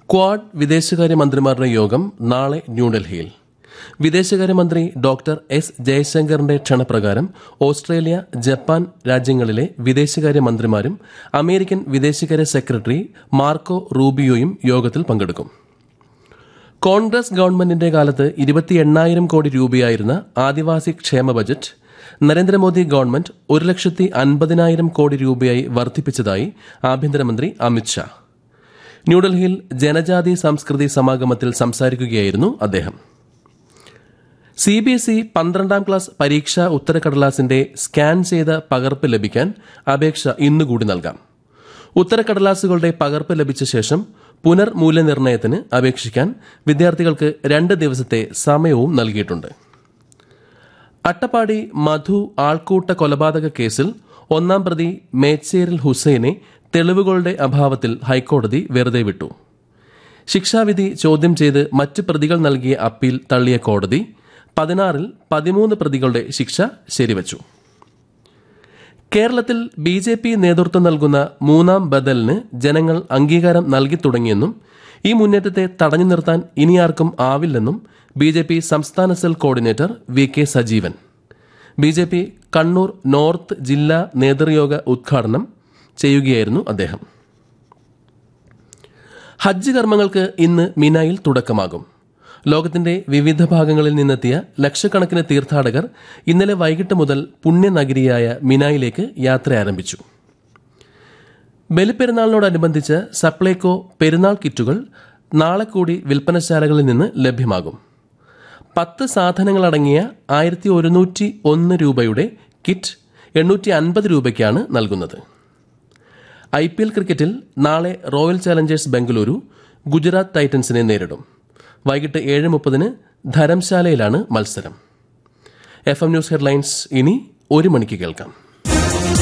quad വിദേശകാര്യമന്ത്രിമാരുടെ യോഗം നാളെ ന്യൂഡൽഹിയിൽ വിദേശകാര്യമന്ത്രി ഡോക്ടർ എസ് ജയശങ്കറിന്റെ ക്ഷണപ്രകാരം ഓസ്ട്രേലിയ ജപ്പാൻ രാജ്യങ്ങളിലെ വിദേശകാര്യമന്ത്രിമാരും അമേരിക്കൻ വിദേശകാര്യ സെക്രട്ടറി മാർക്കോ റൂബിയോയും യോഗത്തിൽ പങ്കെടുക്കും കോൺഗ്രസ് ഗവൺമെന്റിന്റെ കാലത്ത് ഇരുപത്തി എണ്ണായിരം കോടി രൂപയായിരുന്ന ആദിവാസി ക്ഷേമ ബജറ്റ് നരേന്ദ്രമോദി ഗവൺമെന്റ് ഒരു ലക്ഷത്തി അൻപതിനായിരം കോടി രൂപയായി വർദ്ധിപ്പിച്ചതായി ആഭ്യന്തരമന്ത്രി അമിത്ഷാ ന്യൂഡൽഹിയിൽ ജനജാതി സംസ്കൃതി സമാഗമത്തിൽ സംസാരിക്കുകയായിരുന്നു അദ്ദേഹം സി ബി എസ് ഇ പന്ത്രണ്ടാം ക്ലാസ് പരീക്ഷാ ഉത്തരക്കടലാസിന്റെ സ്കാൻ ചെയ്ത പകർപ്പ് ലഭിക്കാൻ അപേക്ഷ ഇന്നുകൂടി നൽകാം ഉത്തരക്കടലാസുകളുടെ പകർപ്പ് ലഭിച്ച ശേഷം പുനർമൂല്യനിർണ്ണയത്തിന് അപേക്ഷിക്കാൻ വിദ്യാർത്ഥികൾക്ക് രണ്ട് ദിവസത്തെ സമയവും നൽകിയിട്ടുണ്ട് അട്ടപ്പാടി മധു ആൾക്കൂട്ട കൊലപാതക കേസിൽ ഒന്നാം പ്രതി മേച്ചേരിൽ ഹുസൈനെ തെളിവുകളുടെ അഭാവത്തിൽ ഹൈക്കോടതി വെറുതെ വിട്ടു ശിക്ഷാവിധി ചോദ്യം ചെയ്ത് മറ്റ് പ്രതികൾ നൽകിയ അപ്പീൽ തള്ളിയ കോടതി പതിനാറിൽ പതിമൂന്ന് പ്രതികളുടെ ശിക്ഷ ശരിവച്ചു കേരളത്തിൽ ബി ജെ പി നേതൃത്വം നൽകുന്ന മൂന്നാം ബദലിന് ജനങ്ങൾ അംഗീകാരം നൽകി തുടങ്ങിയെന്നും ഈ മുന്നേറ്റത്തെ തടഞ്ഞു നിർത്താൻ ഇനിയാർക്കും ആവില്ലെന്നും ബി ജെ പി സംസ്ഥാന cell coordinator V K Sajeevan B J P Kannur north ജില്ലാ നേതൃയോഗ ഉദ്ഘാടനം ചെയ്യുകയായിരുന്നു അദ്ദേഹം ഹജ്ജ് കർമ്മങ്ങൾക്ക് ഇന്ന് മിനായിൽ തുടക്കമാകും ലോകത്തിന്റെ വിവിധ ഭാഗങ്ങളിൽ നിന്നെത്തിയ ലക്ഷക്കണക്കിന് തീർത്ഥാടകർ ഇന്നലെ വൈകിട്ട് മുതൽ പുണ്യനഗരിയായ മിനായിലേക്ക് യാത്ര ആരംഭിച്ചു ബലിപ്പെരുന്നാളിനോടനുബന്ധിച്ച് സപ്ലൈകോ പെരുന്നാൾ കിറ്റുകൾ നാളെ കൂടി വിൽപ്പനശാലകളിൽ നിന്ന് ലഭ്യമാകും പത്ത് സാധനങ്ങളടങ്ങിയ ആയിരത്തി ഒരുന്നൂറ്റി ഒന്ന് രൂപയുടെ കിറ്റ് എണ്ണൂറ്റി അൻപത് രൂപയ്ക്കാണ് നൽകുന്നത് ഐ പി എൽ ക്രിക്കറ്റിൽ നാളെ റോയൽ ചാലഞ്ചേഴ്സ് ബംഗളൂരു ഗുജറാത്ത് ടൈറ്റൻസിനെ നേരിടും വൈകിട്ട് ഏഴ് മുപ്പതിന് ധരംശാലയിലാണ് മത്സരം എഫ് എം ന്യൂസ് ഹെഡ്ലൈൻസ് ഇനി ഒരു മണിക്ക് കേൾക്കാം